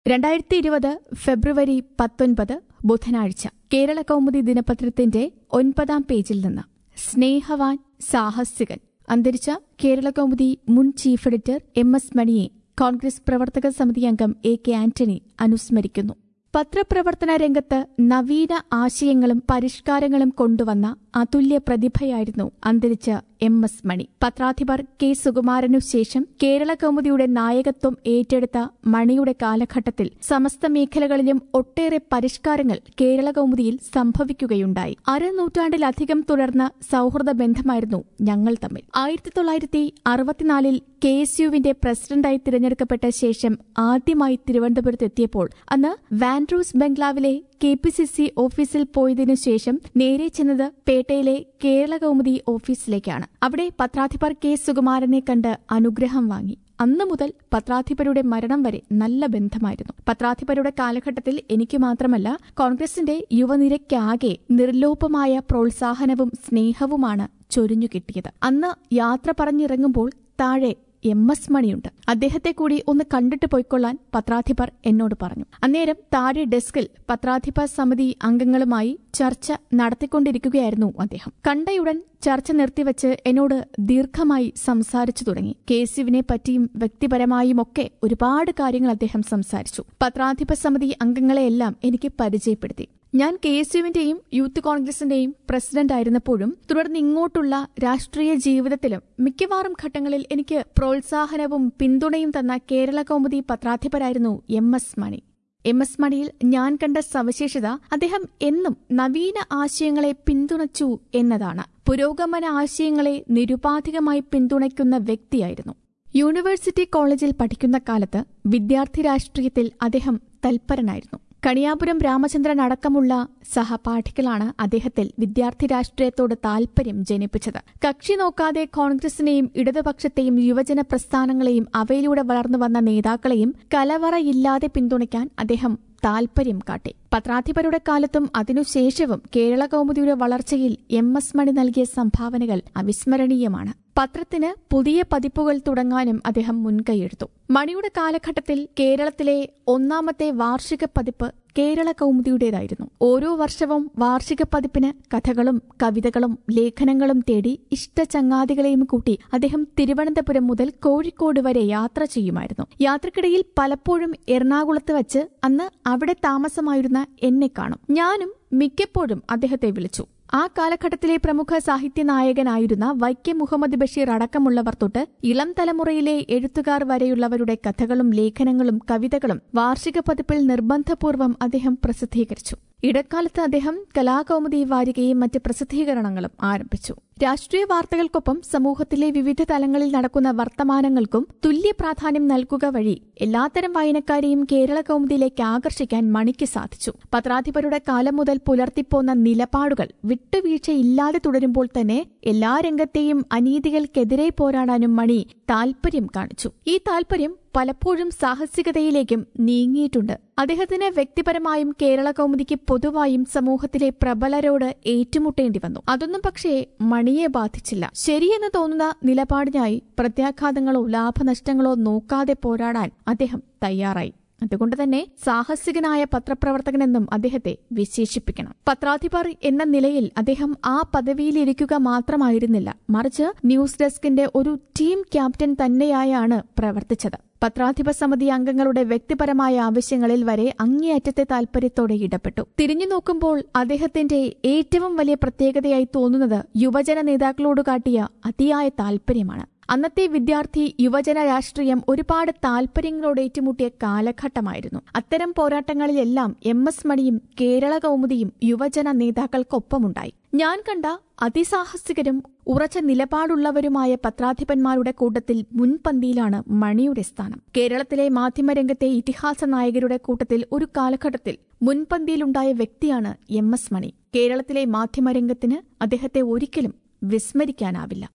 രണ്ടായിരത്തി ഇരുപത് ഫെബ്രുവരി പത്തൊൻപത് ബുധനാഴ്ച കേരള കൗമുദി ദിനപത്രത്തിന്റെ ഒൻപതാം പേജിൽ നിന്ന് സ്നേഹവാൻ സാഹസികൻ അന്തരിച്ച കേരള കൗമുദി മുൻ ചീഫ് എഡിറ്റർ എം എസ് മണിയെ കോൺഗ്രസ് പ്രവർത്തക സമിതി അംഗം എ കെ ആന്റണി അനുസ്മരിക്കുന്നു പത്രപ്രവർത്തന രംഗത്ത് നവീന ആശയങ്ങളും പരിഷ്കാരങ്ങളും കൊണ്ടുവന്ന അതുല്യ പ്രതിഭയായിരുന്നു അന്തരിച്ച എം എസ് മണി പത്രാധിപർ കെ സുകുമാരനു ശേഷം കേരള കൗമുദിയുടെ നായകത്വം ഏറ്റെടുത്ത മണിയുടെ കാലഘട്ടത്തിൽ സമസ്ത മേഖലകളിലും ഒട്ടേറെ പരിഷ്കാരങ്ങൾ കേരള കൗമുദിയിൽ സംഭവിക്കുകയുണ്ടായി അരനൂറ്റാണ്ടിലധികം തുടർന്ന സൌഹൃദ ബന്ധമായിരുന്നു ഞങ്ങൾ തമ്മിൽ ആയിരത്തി തൊള്ളായിരത്തി അറുപത്തിനാലിൽ കെ എസ് യുവിന്റെ പ്രസിഡന്റായി തിരഞ്ഞെടുക്കപ്പെട്ട ശേഷം ആദ്യമായി തിരുവനന്തപുരത്തെത്തിയപ്പോൾ അന്ന് വാൻഡ്രൂസ് ബംഗ്ലാവിലെ കെ പി സി സി ഓഫീസിൽ പോയതിനു ശേഷം നേരെ ചെന്നത് പേട്ടയിലെ കേരള കൗമുദി ഓഫീസിലേക്കാണ് അവിടെ പത്രാധിപർ കെ സുകുമാരനെ കണ്ട് അനുഗ്രഹം വാങ്ങി അന്നു മുതൽ പത്രാധിപരുടെ മരണം വരെ നല്ല ബന്ധമായിരുന്നു പത്രാധിപരുടെ കാലഘട്ടത്തിൽ എനിക്ക് മാത്രമല്ല കോൺഗ്രസിന്റെ യുവനിരയ്ക്കാകെ നിർലോഭമായ പ്രോത്സാഹനവും സ്നേഹവുമാണ് ചൊരിഞ്ഞു കിട്ടിയത് അന്ന് യാത്ര പറഞ്ഞിറങ്ങുമ്പോൾ താഴെ എം എസ് മണിയുണ്ട് അദ്ദേഹത്തെ കൂടി ഒന്ന് കണ്ടിട്ട് പോയിക്കൊള്ളാൻ പത്രാധിപർ എന്നോട് പറഞ്ഞു അന്നേരം താഴെ ഡെസ്കിൽ പത്രാധിപ സമിതി അംഗങ്ങളുമായി ചർച്ച നടത്തിക്കൊണ്ടിരിക്കുകയായിരുന്നു അദ്ദേഹം കണ്ടയുടൻ ചർച്ച നിർത്തിവച്ച് എന്നോട് ദീർഘമായി സംസാരിച്ചു തുടങ്ങി കേസുവിനെ പറ്റിയും വ്യക്തിപരമായുമൊക്കെ ഒരുപാട് കാര്യങ്ങൾ അദ്ദേഹം സംസാരിച്ചു പത്രാധിപ സമിതി അംഗങ്ങളെയെല്ലാം എനിക്ക് പരിചയപ്പെടുത്തി ഞാൻ കെ എസ് യുവിന്റെയും യൂത്ത് കോൺഗ്രസിന്റെയും പ്രസിഡന്റ് ആയിരുന്നപ്പോഴും തുടർന്ന് ഇങ്ങോട്ടുള്ള രാഷ്ട്രീയ ജീവിതത്തിലും മിക്കവാറും ഘട്ടങ്ങളിൽ എനിക്ക് പ്രോത്സാഹനവും പിന്തുണയും തന്ന കേരള കൗമുദി പത്രാധിപരായിരുന്നു M S Mani M S മണിയിൽ ഞാൻ കണ്ട സവിശേഷത അദ്ദേഹം എന്നും നവീന ആശയങ്ങളെ പിന്തുണച്ചു എന്നതാണ് പുരോഗമന ആശയങ്ങളെ നിരുപാധികമായി പിന്തുണയ്ക്കുന്ന വ്യക്തിയായിരുന്നു യൂണിവേഴ്സിറ്റി കോളേജിൽ പഠിക്കുന്ന കാലത്ത് വിദ്യാർത്ഥി രാഷ്ട്രീയത്തിൽ അദ്ദേഹം തൽപരനായിരുന്നു കണിയാപുരം രാമചന്ദ്രൻ അടക്കമുള്ള സഹപാഠികളാണ് അദ്ദേഹത്തിൽ വിദ്യാർത്ഥി രാഷ്ട്രീയത്തോട് താൽപര്യം ജനിപ്പിച്ചത് കക്ഷി നോക്കാതെ കോൺഗ്രസിനെയും ഇടതുപക്ഷത്തെയും യുവജന പ്രസ്ഥാനങ്ങളെയും അവയിലൂടെ വളർന്നുവന്ന നേതാക്കളെയും കലവറയില്ലാതെ പിന്തുണയ്ക്കാൻ അദ്ദേഹം താൽപര്യം കാട്ടി പത്രാധിപരുടെ കാലത്തും അതിനുശേഷവും കേരള കൗമുദിയുടെ വളർച്ചയിൽ എം എസ് മണി നൽകിയ സംഭാവനകൾ അവിസ്മരണീയമാണ് പത്രത്തിന് പുതിയ പതിപ്പുകൾ തുടങ്ങാനും അദ്ദേഹം മുൻകൈയെടുത്തു മണിയുടെ കാലഘട്ടത്തിൽ കേരളത്തിലെ ഒന്നാമത്തെ വാർഷിക പതിപ്പ് കേരള കൗമുദിയുടേതായിരുന്നു ഓരോ വർഷവും വാർഷിക പതിപ്പിന് കഥകളും കവിതകളും ലേഖനങ്ങളും തേടി ഇഷ്ടചങ്ങാതികളെയും കൂട്ടി അദ്ദേഹം തിരുവനന്തപുരം മുതൽ കോഴിക്കോട് വരെ യാത്ര ചെയ്യുമായിരുന്നു യാത്രക്കിടയിൽ പലപ്പോഴും എറണാകുളത്ത് വച്ച് അന്ന് അവിടെ താമസമായിരുന്ന എന്നെ കാണും ഞാനും മിക്കപ്പോഴും അദ്ദേഹത്തെ വിളിച്ചു ആ കാലഘട്ടത്തിലെ പ്രമുഖ സാഹിത്യ നായകനായിരുന്ന വൈക്കം മുഹമ്മദ് ബഷീർ അടക്കമുള്ളവർ തൊട്ട് ഇളം തലമുറയിലെ എഴുത്തുകാർ വരെയുള്ളവരുടെ കഥകളും ലേഖനങ്ങളും കവിതകളും വാർഷിക പതിപ്പിൽ നിർബന്ധപൂർവ്വം അദ്ദേഹം പ്രസിദ്ധീകരിച്ചു ഇടക്കാലത്ത് അദ്ദേഹം കലാകൗമുദി വാരികയും മറ്റ് പ്രസിദ്ധീകരണങ്ങളും ആരംഭിച്ചു രാഷ്ട്രീയ വാർത്തകൾക്കൊപ്പം സമൂഹത്തിലെ വിവിധ തലങ്ങളിൽ നടക്കുന്ന വർത്തമാനങ്ങൾക്കും തുല്യ പ്രാധാന്യം നൽകുക വഴി എല്ലാത്തരം വായനക്കാരെയും കേരള കൗമുദിയിലേക്ക് ആകർഷിക്കാൻ മണിക്ക് സാധിച്ചു പത്രാധിപരുടെ കാലം മുതൽ പുലർത്തിപ്പോന്ന നിലപാടുകൾ വിട്ടുവീഴ്ചയില്ലാതെ തുടരുമ്പോൾ തന്നെ എല്ലാ രംഗത്തെയും അനീതികൾക്കെതിരെ പോരാടാനും മണി താൽപര്യം കാണിച്ചു ഈ താൽപര്യം പലപ്പോഴും സാഹസികതയിലേക്കും നീങ്ങിയിട്ടുണ്ട് അദ്ദേഹത്തിന് വ്യക്തിപരമായും കേരള കൗമുദിക്ക് പൊതുവായും സമൂഹത്തിലെ പ്രബലരോട് ഏറ്റുമുട്ടേണ്ടി വന്നു അതൊന്നും പക്ഷേ മണിയെ ബാധിച്ചില്ല ശരിയെന്ന് തോന്നുന്ന നിലപാടിനായി പ്രത്യാഘാതങ്ങളോ ലാഭനഷ്ടങ്ങളോ നോക്കാതെ പോരാടാൻ അദ്ദേഹം തയ്യാറായി അതുകൊണ്ട് തന്നെ സാഹസികനായ പത്രപ്രവർത്തകനെന്നും അദ്ദേഹത്തെ വിശേഷിപ്പിക്കണം പത്രാധിപർ എന്ന നിലയിൽ അദ്ദേഹം ആ പദവിയിലിരിക്കുക മാത്രമായിരുന്നില്ല മറിച്ച് ന്യൂസ് ഡെസ്കിന്റെ ഒരു ടീം ക്യാപ്റ്റൻ തന്നെയായാണ് പ്രവർത്തിച്ചത് പത്രാധിപ സമിതി അംഗങ്ങളുടെ വ്യക്തിപരമായ ആവശ്യങ്ങളിൽ വരെ അങ്ങേയറ്റത്തെ താൽപര്യത്തോടെ ഇടപെട്ടു തിരിഞ്ഞു നോക്കുമ്പോൾ അദ്ദേഹത്തിന്റെ ഏറ്റവും വലിയ പ്രത്യേകതയായി തോന്നുന്നത് യുവജന നേതാക്കളോട് കാട്ടിയ അതിയായ താൽപര്യമാണ് അന്നത്തെ വിദ്യാർത്ഥി യുവജന രാഷ്ട്രീയം ഒരുപാട് താൽപര്യങ്ങളോട് ഏറ്റുമുട്ടിയ കാലഘട്ടമായിരുന്നു അത്തരം പോരാട്ടങ്ങളിലെല്ലാം എം എസ് മണിയും കേരള കൗമുദിയും യുവജന നേതാക്കൾക്കൊപ്പമുണ്ടായി ഞാൻ കണ്ട അതിസാഹസികരും ഉറച്ച നിലപാടുള്ളവരുമായ പത്രാധിപന്മാരുടെ കൂട്ടത്തിൽ മുൻപന്തിയിലാണ് മണിയുടെ സ്ഥാനം കേരളത്തിലെ മാധ്യമരംഗത്തെ ഇതിഹാസ നായകരുടെ കൂട്ടത്തിൽ ഒരു കാലഘട്ടത്തിൽ മുൻപന്തിയിലുണ്ടായ വ്യക്തിയാണ് എം എസ് മണി കേരളത്തിലെ മാധ്യമരംഗത്തിന് അദ്ദേഹത്തെ ഒരിക്കലും വിസ്മരിക്കാനാവില്ല